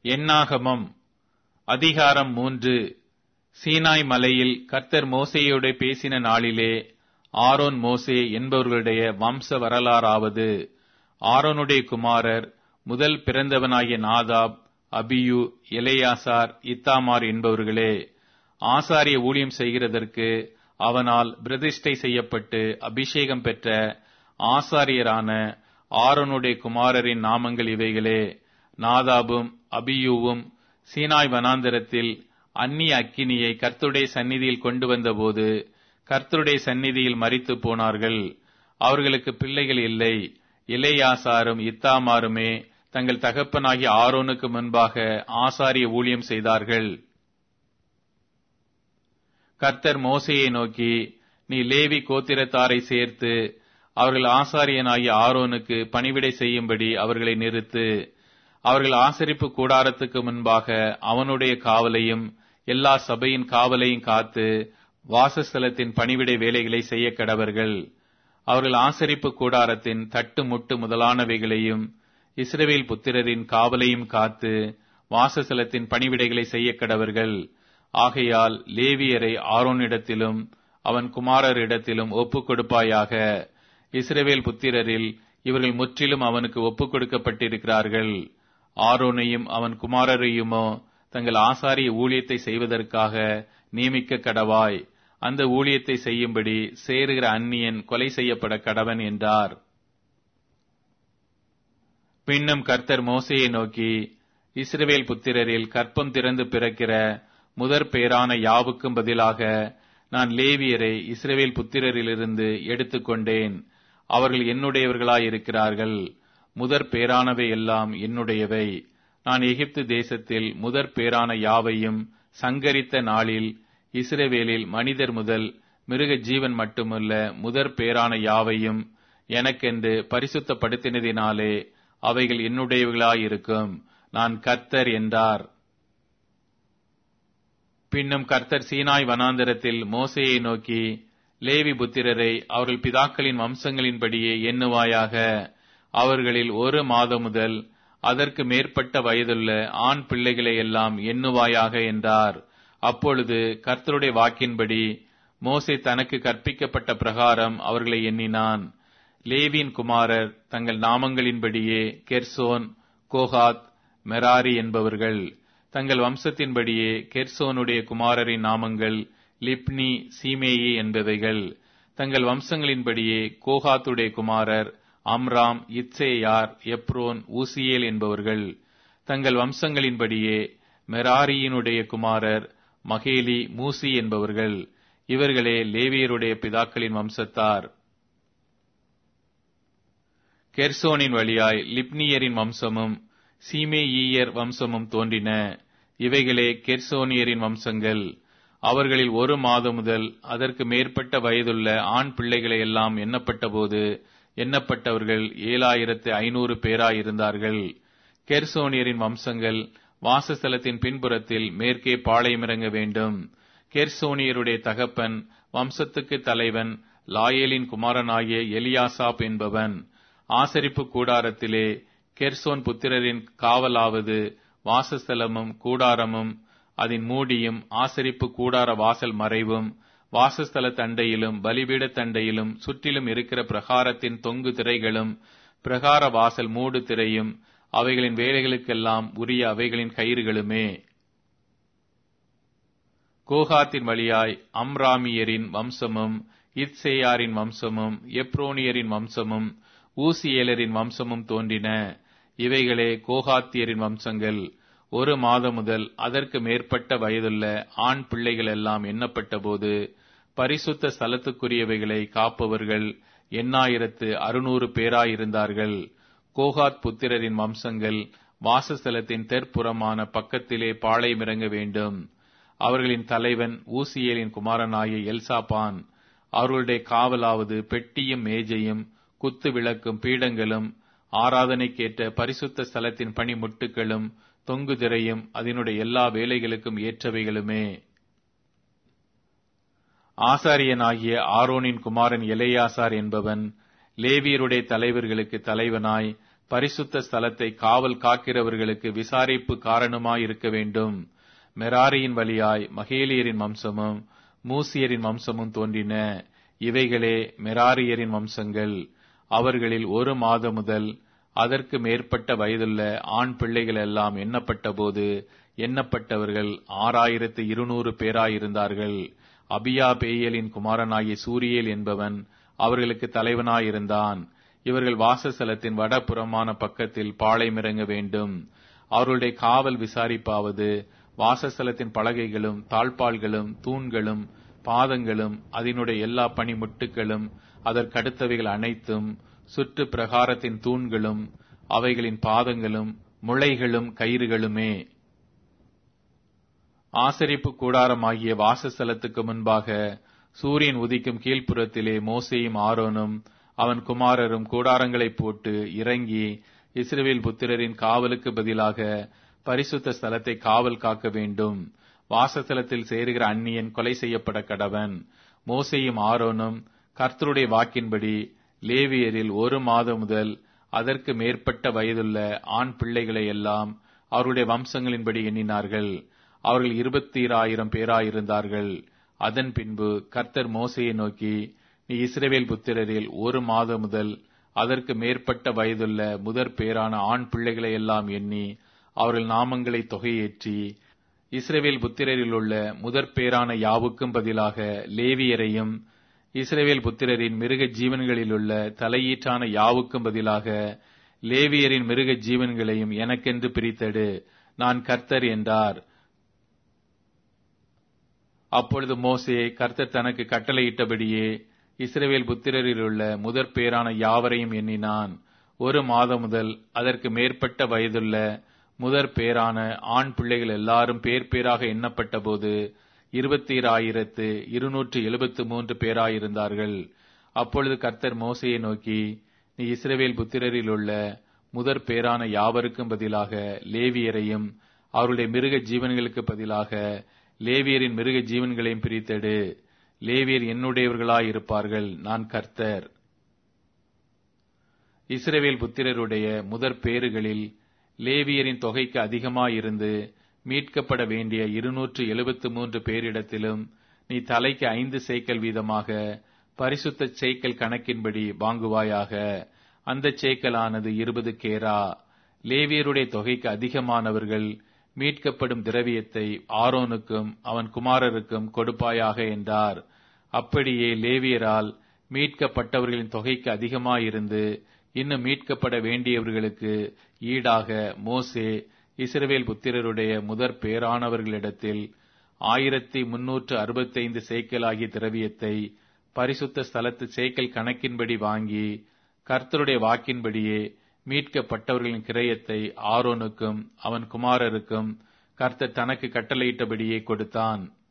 எண்ணாகமம் அதிகாரம் மூன்று சீனாய் மலையில் கர்த்தர் மோசேயோடு பேசின நாளிலே ஆரோன் மோசே என்பவர்களுடைய வம்ச வரலாறாவது ஆரோனுடைய குமாரர் முதல் பிறந்தவனாகிய நாதாப் அபியு எலேயாசார் இத்தாமார் என்பவர்களே ஆசாரிய ஊழியம் செய்கிறதற்கு அவனால் பிரதிஷ்டை செய்யப்பட்டு அபிஷேகம் பெற்ற ஆசாரியரான ஆரோனுடைய குமாரரின் நாமங்கள் இவைகளே நாதாபும் அபியூவும் சீனாய் வனாந்தரத்தில் அந்நிய அக்கினியை கர்த்தருடைய சந்நிதியில் கொண்டு வந்தபோது கர்த்தருடைய சந்நிதியில் மரித்து போனார்கள் அவர்களுக்கு பிள்ளைகள் இல்லை இளையாசாரும் இத்தாமாருமே தங்கள் தகப்பனாகிய ஆரோனுக்கு முன்பாக ஆசாரிய ஊழியம் செய்தார்கள் கர்த்தர் மோசையை நோக்கி நீ லேவி கோத்திரத்தாரை சேர்த்து அவர்கள் ஆசாரியனாகிய ஆரோனுக்கு பணிவிடை செய்யும்படி அவர்களை நிறுத்து அவர்கள் ஆசரிப்பு கூடாரத்துக்கு முன்பாக அவனுடைய காவலையும் எல்லா சபையின் காவலையும் காத்து வாசஸ்தலத்தின் பணிவிடை வேலைகளை செய்ய கடவர்கள் அவர்கள் ஆசரிப்பு கூடாரத்தின் தட்டு முட்டு முதலானவைகளையும் இஸ்ரவேல் புத்திரரின் காவலையும் காத்து வாசஸ்தலத்தின் பணிவிடைகளை செய்ய கடவர்கள் ஆகையால் லேவியரை ஆரோனிடத்திலும் அவன் குமாரரிடத்திலும் ஒப்புக் கொடுப்பாயாக இஸ்ரவேல் புத்திரரில் இவர்கள் முற்றிலும் அவனுக்கு ஒப்புக் கொடுக்கப்பட்டிருக்கிறார்கள் ஆரோனையும் அவன் குமாரரையுமோ தங்கள் ஆசாரிய ஊழியத்தை செய்வதற்காக நியமிக்க கடவாய் அந்த ஊழியத்தை செய்யும்படி சேருகிற அந்நியன் கொலை செய்யப்பட கடவன் என்றார் பின்னும் கர்த்தர் மோசையை நோக்கி இஸ்ரவேல் புத்திரரில் கற்பம் திறந்து பிறக்கிற முதற் பேரான யாவுக்கும் பதிலாக நான் லேவியரை இஸ்ரவேல் புத்திரரிலிருந்து எடுத்துக்கொண்டேன் அவர்கள் என்னுடையவர்களாயிருக்கிறார்கள் முதற் பேரானவை எல்லாம் என்னுடையவை நான் எகிப்து தேசத்தில் முதற் பேரான யாவையும் சங்கரித்த நாளில் இஸ்ரவேலில் மனிதர் முதல் மிருக ஜீவன் மட்டுமல்ல முதற் பேரான யாவையும் எனக்கென்று பரிசுத்தப்படுத்தினதினாலே அவைகள் என்னுடையவர்களாயிருக்கும் நான் கர்த்தர் என்றார் பின்னும் கர்த்தர் சீனாய் வனாந்தரத்தில் மோசையை நோக்கி லேவி புத்திரரை அவர்கள் பிதாக்களின் வம்சங்களின்படியே எண்ணுவாயாக அவர்களில் ஒரு மாதம் முதல் அதற்கு மேற்பட்ட வயதுள்ள ஆண் பிள்ளைகளை எல்லாம் எண்ணுவாயாக என்றார் அப்பொழுது கர்த்தருடைய வாக்கின்படி மோசே தனக்கு கற்பிக்கப்பட்ட பிரகாரம் அவர்களை எண்ணினான் லேவியின் குமாரர் தங்கள் நாமங்களின்படியே கெர்சோன் கோஹாத் மெராரி என்பவர்கள் தங்கள் வம்சத்தின்படியே கெர்சோனுடைய குமாரரின் நாமங்கள் லிப்னி சீமேயி என்பவைகள் தங்கள் வம்சங்களின்படியே கோஹாத்துடைய குமாரர் அம்ராம் இத்சேயார் எப்ரோன் ஊசியேல் என்பவர்கள் தங்கள் வம்சங்களின்படியே மெராரியினுடைய குமாரர் மகேலி மூசி என்பவர்கள் இவர்களே லேவியருடைய பிதாக்களின் வம்சத்தார் கெர்சோனின் வழியாய் லிப்னியரின் வம்சமும் சீமேயீயர் வம்சமும் தோன்றின இவைகளே கெர்சோனியரின் வம்சங்கள் அவர்களில் ஒரு மாதம் முதல் அதற்கு மேற்பட்ட வயதுள்ள ஆண் பிள்ளைகளை எல்லாம் எண்ணப்பட்டபோது எண்ணப்பட்டவர்கள் ஏழாயிரத்து ஐநூறு பேராயிருந்தார்கள் கெர்சோனியரின் வம்சங்கள் வாசஸ்தலத்தின் பின்புறத்தில் மேற்கே பாளையமிறங்க வேண்டும் கெர்சோனியருடைய தகப்பன் வம்சத்துக்கு தலைவன் லாயேலின் குமாரனாகிய எலியாசாப் என்பவன் ஆசரிப்பு கூடாரத்திலே கெர்சோன் புத்திரரின் காவலாவது வாசஸ்தலமும் கூடாரமும் அதன் மூடியும் ஆசரிப்பு கூடார வாசல் மறைவும் வாசஸ்தல தண்டையிலும் பலிபீட தண்டையிலும் சுற்றிலும் இருக்கிற பிரகாரத்தின் தொங்கு திரைகளும் பிரகார வாசல் மூடு திரையும் அவைகளின் வேலைகளுக்கெல்லாம் உரிய அவைகளின் கயிறுகளுமே கோகாத்தின் வழியாய் அம்ராமியரின் வம்சமும் இத்சேயாரின் வம்சமும் எப்ரோனியரின் வம்சமும் ஊசியேலரின் வம்சமும் தோன்றின இவைகளே கோகாத்தியரின் வம்சங்கள் ஒரு மாதம் முதல் அதற்கு மேற்பட்ட வயதுள்ள ஆண் பிள்ளைகள் எல்லாம் எண்ணப்பட்டபோது பரிசுத்த ஸ்தலத்துக்குரியவைகளை காப்பவர்கள் எண்ணாயிரத்து அறுநூறு பேராயிருந்தார்கள் கோகாத் புத்திரரின் வம்சங்கள் வாசஸ்தலத்தின் தெற்புறமான பக்கத்திலே பாளையமிறங்க வேண்டும் அவர்களின் தலைவன் ஊசியேலின் குமாரனாகிய எல்சாபான் அவர்களுடைய காவலாவது பெட்டியும் மேஜையும் குத்து விளக்கும் பீடங்களும் ஆராதனைக்கேற்ற பரிசுத்த ஸ்தலத்தின் பணிமுட்டுகளும் தொங்கு திரையும் அதனுடைய எல்லா வேலைகளுக்கும் ஏற்றவைகளுமே ஆசாரியனாகிய ஆரோனின் குமாரன் எலையாசார் என்பவன் லேவியருடைய தலைவர்களுக்கு தலைவனாய் பரிசுத்த ஸ்தலத்தை காவல் காக்கிறவர்களுக்கு விசாரிப்பு காரணமாயிருக்க வேண்டும் மெராரியின் வழியாய் மகேலியரின் வம்சமும் மூசியரின் வம்சமும் தோன்றின இவைகளே மெராரியரின் வம்சங்கள் அவர்களில் ஒரு மாதம் முதல் அதற்கு மேற்பட்ட வயதுள்ள ஆண் பிள்ளைகள் எல்லாம் எண்ணப்பட்ட போது எண்ணப்பட்டவர்கள் ஆறாயிரத்து இருநூறு பேராயிருந்தார்கள் அபியா பேயலின் குமாரனாகிய சூரியேல் என்பவன் அவர்களுக்கு தலைவனாயிருந்தான் இவர்கள் வாசஸ்தலத்தின் வடபுறமான பக்கத்தில் பாளையமிறங்க வேண்டும் அவர்களுடைய காவல் விசாரிப்பாவது வாசஸ்தலத்தின் பலகைகளும் தாழ்பால்களும் தூண்களும் பாதங்களும் அதனுடைய எல்லா பனிமுட்டுகளும் அதற்கடுத்தவைகள் அனைத்தும் சுற்று பிரகாரத்தின் தூண்களும் அவைகளின் பாதங்களும் முளைகளும் கயிறுகளுமே ஆசரிப்பு கூடாரமாகிய வாசஸ்தலத்துக்கு முன்பாக சூரியன் உதிக்கும் கீழ்ப்புறத்திலே மோசேயும் ஆரோனும் அவன் குமாரரும் கூடாரங்களை போட்டு இறங்கி இஸ்ரவேல் புத்திரரின் காவலுக்கு பதிலாக பரிசுத்த ஸ்தலத்தை காவல் காக்க வேண்டும் வாசஸ்தலத்தில் சேருகிற அந்நியன் கொலை செய்யப்பட கடவன் மோசையும் ஆரோனும் கர்த்தருடைய வாக்கின்படி லேவியரில் ஒரு மாதம் முதல் அதற்கு மேற்பட்ட வயதுள்ள ஆண் பிள்ளைகளை எல்லாம் அவருடைய வம்சங்களின்படி எண்ணினார்கள் அவர்கள் இருபத்தி ஆயிரம் பேராயிருந்தார்கள் அதன் பின்பு கர்த்தர் மோசையை நோக்கி நீ இஸ்ரவேல் புத்திரரில் ஒரு மாதம் முதல் அதற்கு மேற்பட்ட வயதுள்ள முதற் பேரான ஆண் பிள்ளைகளை எல்லாம் எண்ணி அவர்கள் நாமங்களை தொகையேற்றி இஸ்ரவேல் புத்திரரில் உள்ள முதற் பேரான யாவுக்கும் பதிலாக லேவியரையும் இஸ்ரவேல் புத்திரரின் மிருக ஜீவன்களிலுள்ள தலையீற்றான யாவுக்கும் பதிலாக லேவியரின் மிருக ஜீவன்களையும் எனக்கென்று பிரித்தடு நான் கர்த்தர் என்றார் அப்பொழுது மோசே கர்த்தர் தனக்கு கட்டளையிட்டபடியே இஸ்ரவேல் புத்திரரில் உள்ள முதற் பேரான யாவரையும் எண்ணினான் ஒரு மாதம் முதல் அதற்கு மேற்பட்ட வயதுள்ள முதற் பேரான ஆண் பிள்ளைகள் எல்லாரும் பேர் பேராக எண்ணப்பட்ட போது இருபத்தி ஆயிரத்து இருநூற்று எழுபத்து மூன்று பேராயிருந்தார்கள் அப்பொழுது கர்த்தர் மோசையை நோக்கி நீ இஸ்ரவேல் புத்திரரில் உள்ள முதற் பேரான யாவருக்கும் பதிலாக லேவியரையும் அவருடைய மிருக ஜீவன்களுக்கு பதிலாக லேவியரின் மிருக ஜீவன்களையும் பிரித்தெடு லேவியர் என்னுடையவர்களாய் இருப்பார்கள் நான் கர்த்தர் இஸ்ரவேல் புத்திரருடைய முதற் பேறுகளில் லேவியரின் தொகைக்கு அதிகமாயிருந்து மீட்கப்பட வேண்டிய இருநூற்று எழுபத்து மூன்று பேரிடத்திலும் நீ தலைக்கு ஐந்து சேக்கல் வீதமாக பரிசுத்த சேக்கல் கணக்கின்படி வாங்குவாயாக அந்த சேக்கலானது இருபது கேரா லேவியருடைய தொகைக்கு அதிகமானவர்கள் மீட்கப்படும் திரவியத்தை ஆரோனுக்கும் அவன் குமாரருக்கும் கொடுப்பாயாக என்றார் அப்படியே லேவியரால் மீட்கப்பட்டவர்களின் தொகைக்கு அதிகமாயிருந்து இன்னும் மீட்கப்பட வேண்டியவர்களுக்கு ஈடாக மோசே இஸ்ரவேல் புத்திரருடைய முதற் பேரானவர்களிடத்தில் ஆயிரத்தி முன்னூற்று அறுபத்தைந்து சேக்கலாகிய திரவியத்தை பரிசுத்த ஸ்தலத்து சேக்கல் கணக்கின்படி வாங்கி கர்த்தருடைய வாக்கின்படியே மீட்கப்பட்டவர்களின் கிரயத்தை ஆரோனுக்கும் அவன் குமாரருக்கும் கர்த்தர் தனக்கு கட்டளையிட்டபடியே கொடுத்தான்